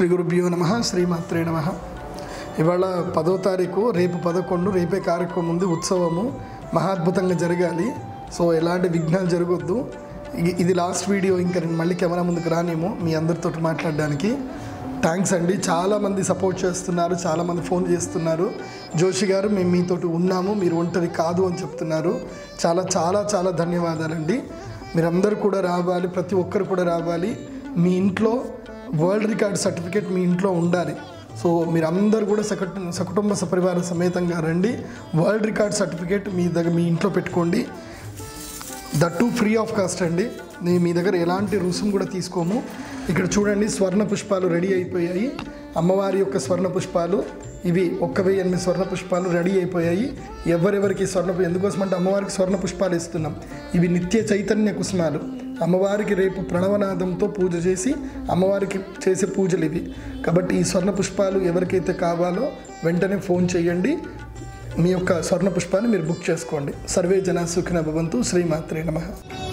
శ్రీ గురుభ్యో నమ శ్రీమాత్రే నమ ఇవాళ పదో తారీఖు రేపు పదకొండు రేపే కార్యక్రమం ఉంది ఉత్సవము మహాద్భుతంగా జరగాలి సో ఎలాంటి విఘ్నాలు జరగొద్దు ఇ- ఇది లాస్ట్ వీడియో ఇంకా నేను మళ్ళీ కెమెరా ముందుకు రానేమో మీ అందరితో మాట్లాడడానికి థ్యాంక్స్ అండి చాలామంది సపోర్ట్ చేస్తున్నారు చాలామంది ఫోన్ చేస్తున్నారు జోషి గారు మేము మీతోటి ఉన్నాము మీరు ఒంటరి కాదు అని చెప్తున్నారు చాలా చాలా చాలా ధన్యవాదాలండి మీరందరూ కూడా రావాలి ప్రతి ఒక్కరు కూడా రావాలి మీ ఇంట్లో వరల్డ్ రికార్డ్ సర్టిఫికేట్ మీ ఇంట్లో ఉండాలి సో మీరందరూ కూడా సకట సకుటుంబ సపరివార సమేతంగా రండి వరల్డ్ రికార్డ్ సర్టిఫికేట్ మీ దగ్గర మీ ఇంట్లో పెట్టుకోండి దట్టు ఫ్రీ ఆఫ్ కాస్ట్ అండి నేను మీ దగ్గర ఎలాంటి రుసుము కూడా తీసుకోము ఇక్కడ చూడండి స్వర్ణ పుష్పాలు రెడీ అయిపోయాయి అమ్మవారి యొక్క స్వర్ణ పుష్పాలు ఇవి ఒక్క వెయ్యి ఎనిమిది స్వర్ణ పుష్పాలు రెడీ అయిపోయాయి ఎవరెవరికి స్వర్ణ పు- ఎందుకోసం అంటే అమ్మవారికి స్వర్ణ పుష్పాలు ఇస్తున్నాం ఇవి నిత్య చైతన్య కుసుమాలు అమ్మవారికి రేపు ప్రణవనాదంతో పూజ చేసి అమ్మవారికి చేసే పూజలు ఇవి కాబట్టి ఈ స్వర్ణ పుష్పాలు ఎవరికైతే కావాలో వెంటనే ఫోన్ చేయండి మీ యొక్క స్వర్ణ పుష్పాన్ని మీరు బుక్ చేసుకోండి సర్వే జన సుఖిన భవంతు శ్రీమాత్రే నమః